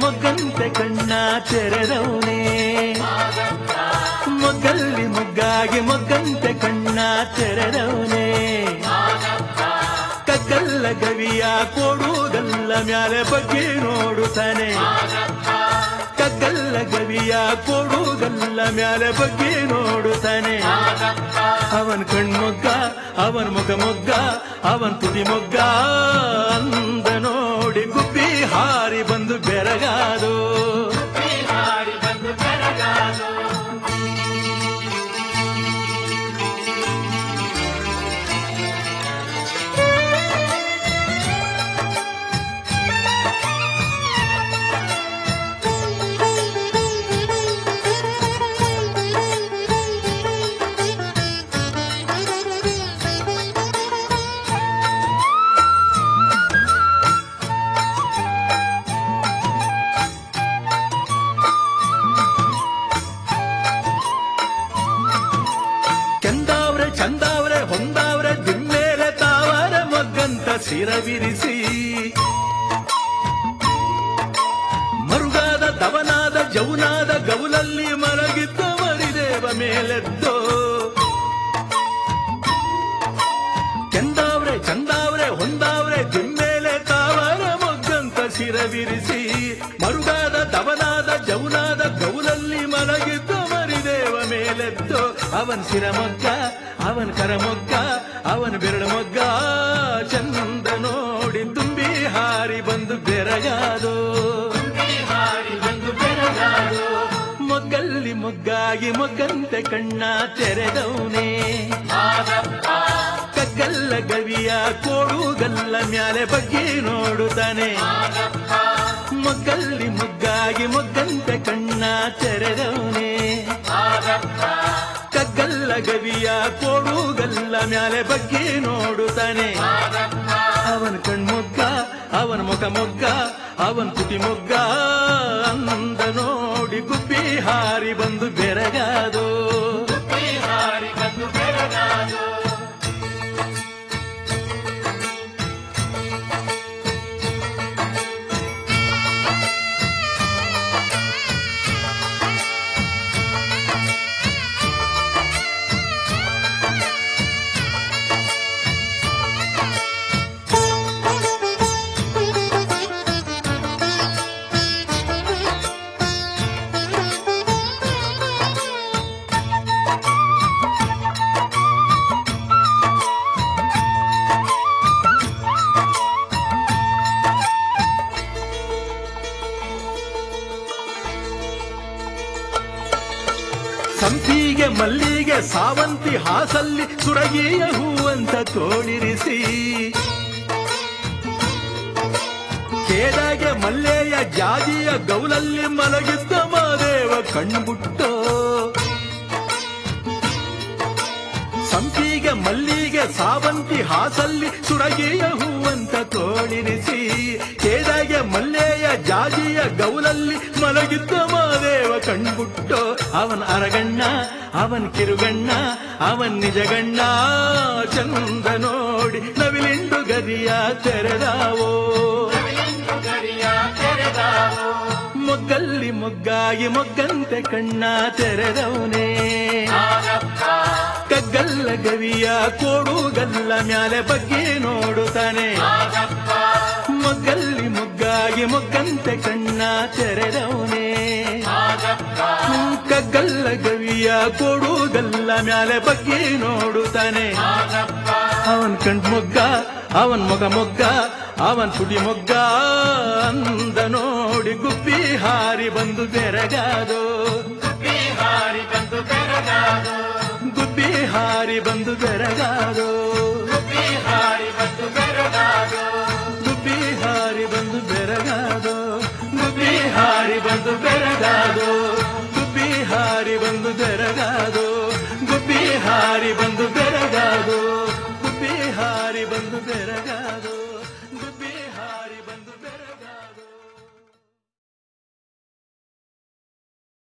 ಮೊಗ್ಗಂತೆ ಕಣ್ಣ ತೆರೆದವನೇ ಮೊಗ್ಗಲ್ಲಿ ಮೊಗ್ಗಾಗಿ ಮೊಗ್ಗಂತೆ ಕಣ್ಣ ತೆರೆದವನೇ ಕಗ್ಗಲ್ಲ ಗವಿಯ ಕೊಡುವುದಲ್ಲ ಮ್ಯಾಲೆ ಬಗ್ಗೆ ನೋಡುತ್ತಾನೆ ಕಗ್ಗಲ್ಲ ಗವಿಯ ಕೊಡುವುದಲ್ಲ ಮ್ಯಾಲೆ ಬಗ್ಗೆ ನೋಡುತ್ತಾನೆ ಅವನ್ ಕಣ್ಮೊಗ್ಗ ಅವನ್ ಮುಖ ಮೊಗ್ಗ ಅವನ್ ತುದಿ ಮೊಗ್ಗ ಅಂದ ನೋಡಿ ಗುಬ್ಬಿ ಹಾರಿ ಬಂದು ಬೆರಗಾದು ಕೆಂದಾವ್ರೆ ಚಂದಾವ್ರೆ ಹೊಂದಾವ್ರೆ ದಿಮ್ಮೇಲೆ ತಾವರ ಮೊಗ್ಗಂತ ಸಿರವಿರಿಸಿ ಮರುಗಾದ ದವನಾದ ಜೌನಾದ ಗೌಲಲ್ಲಿ ಮಲಗಿದ್ದ ಮರಿದೇವ ಮೇಲೆದ್ದೋ ಕೆಂದಾವ್ರೆ ಚಂದಾವ್ರೆ ಹೊಂದಾವ್ರೆ ದಿಮ್ಮೇಲೆ ತಾವರ ಮೊಗ್ಗಂತ ಸಿರವಿರಿಸಿ ಮರುಗಾದ ದವನಾದ ಜೌನಾದ ಗೌಲಲ್ಲಿ ಮಲಗಿದ್ದ ಮರಿದೇವ ಮೇಲೆದ್ದೋ ಅವನ್ ಸಿರಮೊಗ್ಗ ಅವನ್ ಕರಮೊಗ್ಗ ಅವನ್ ಬೆರಳು ಮೊಗ್ಗ ಚಂದ ನೋಡಿ ತುಂಬಿ ಹಾರಿ ಬಂದು ಬೆರಗಾದು ಮೊಗ್ಗಲ್ಲಿ ಮೊಗ್ಗಾಗಿ ಮೊಗ್ಗಂತೆ ಕಣ್ಣ ತೆರೆದವನೇ ಕಗ್ಗಲ್ಲ ಗವಿಯ ಕೋಡುಗಲ್ಲ ಮ್ಯಾಲೆ ಬಗ್ಗೆ ನೋಡುತ್ತಾನೆ ಮೊಗ್ಗಲ್ಲಿ ಮೊಗ್ಗಾಗಿ ಮೊಗ್ಗಂತೆ ಕಣ್ಣ ತೆರೆದವನೇ ಕಗ್ಗಲ್ಲ ಗವಿಯ ಕೋಡುಗಲ್ಲ ಮ್ಯಾಲೆ ಬಗ್ಗೆ ನೋಡುತ್ತಾನೆ ಅವನ ಕಣ್ಮೊಗ್ಗ ಅವನ ಮುಖ ಮೊಗ್ಗ ಅವನ್ ತುಟಿ ಮೊಗ್ಗ ಅಂದ ನೋಡಿ ಗುಬ್ಬಿ ಹಾರಿ ಬಂದು ಬೆರಗಾದು ಸಂಪಿಗೆ ಮಲ್ಲಿಗೆ ಸಾವಂತಿ ಹಾಸಲ್ಲಿ ಸುರಗಿಯ ಹೂವಂತ ತೋಳಿರಿಸಿ ಕೇದಾಗೆ ಮಲ್ಲೆಯ ಜಾಜಿಯ ಗೌಲಲ್ಲಿ ಮಲಗಿದ್ದ ಮಾದೇವ ಕಣ್ಬುಟ್ಟೋ ಸಂಪಿಗೆ ಮಲ್ಲಿಗೆ ಸಾವಂತಿ ಹಾಸಲ್ಲಿ ಸುರಗಿಯ ಹೂವಂತ ತೋಳಿರಿಸಿ ಕೇದಾಗೆ ಮಲ್ಲೆಯ ಜಾಜಿಯ ಗೌಲಲ್ಲಿ ಮಲಗಿದ್ದ ಮಾದೇವ ಕಣ್ಬುಟ್ಟೋ ಅವನ್ ಅರಗಣ್ಣ ಅವನ್ ಕಿರುಗಣ್ಣ ಅವನ್ ನಿಜಗಣ್ಣ ಚಂದ ನೋಡಿ ನವಿಲಿಂಡು ಗರಿಯ ತೆರೆದಾವೋ ಮೊಗ್ಗಲ್ಲಿ ಮೊಗ್ಗಾಗಿ ಮೊಗ್ಗಂತೆ ಕಣ್ಣ ತೆರೆದವನೇ ಕಗ್ಗಲ್ಲ ಗವಿಯ ಕೋಡುಗಲ್ಲ ಮ್ಯಾಲೆ ಬಗ್ಗೆ ನೋಡುತ್ತಾನೆ ಮೊಗ್ಗಲ್ಲಿ ಮೊಗ್ಗಾಗಿ ಮೊಗ್ಗಂತೆ ಕಣ್ಣ ತೆರೆದವನೇ ಕಗ್ಗಲ್ಲ ಗವಿಯ ಕೋಡುಗಲ್ಲ ಮ್ಯಾಲೆ ಬಗ್ಗೆ ನೋಡುತ್ತಾನೆ ಅವನ್ ಕಣ್ ಮೊಗ್ಗ ಅವನ್ ಮೊಗ ಮೊಗ್ಗ ಅವನ್ ತುಡಿ ಮೊಗ್ಗ ಅಂದ ನೋಡಿ ಗುಬ್ಬಿ ಹಾರಿ ಬಂದು ಬೆರಗಾದು ಗುಬ್ಬಿ ಹಾರಿ ಬಂದು ಬೆರಗಾದು ಗುಬ್ಬಿ ಹಾರಿ ಬಂದು ಬೆರಗಾದು ಗುಬ್ಬಿ ಹಾರಿ ಬಂದು ಬೆರಗಾದು ಗುಬ್ಬಿ ಹಾರಿ ಬಂದು ಬೆರಗಾದು ಗುಬ್ಬಿ ಹಾರಿ ಬಂದು ಬೆರಗಾದು ಗುಬ್ಬಿ ಹಾರಿ ಬಂದು ಬೆರಗಾದು ಗುಬ್ಬಿ ಹಾರಿ ಬಂದು ಬೆರಗಾದು ಗುಬ್ಬಿ ಹಾರಿ ಬಂದು ಬೆರಗಾದು ಗುಬ್ಬಿ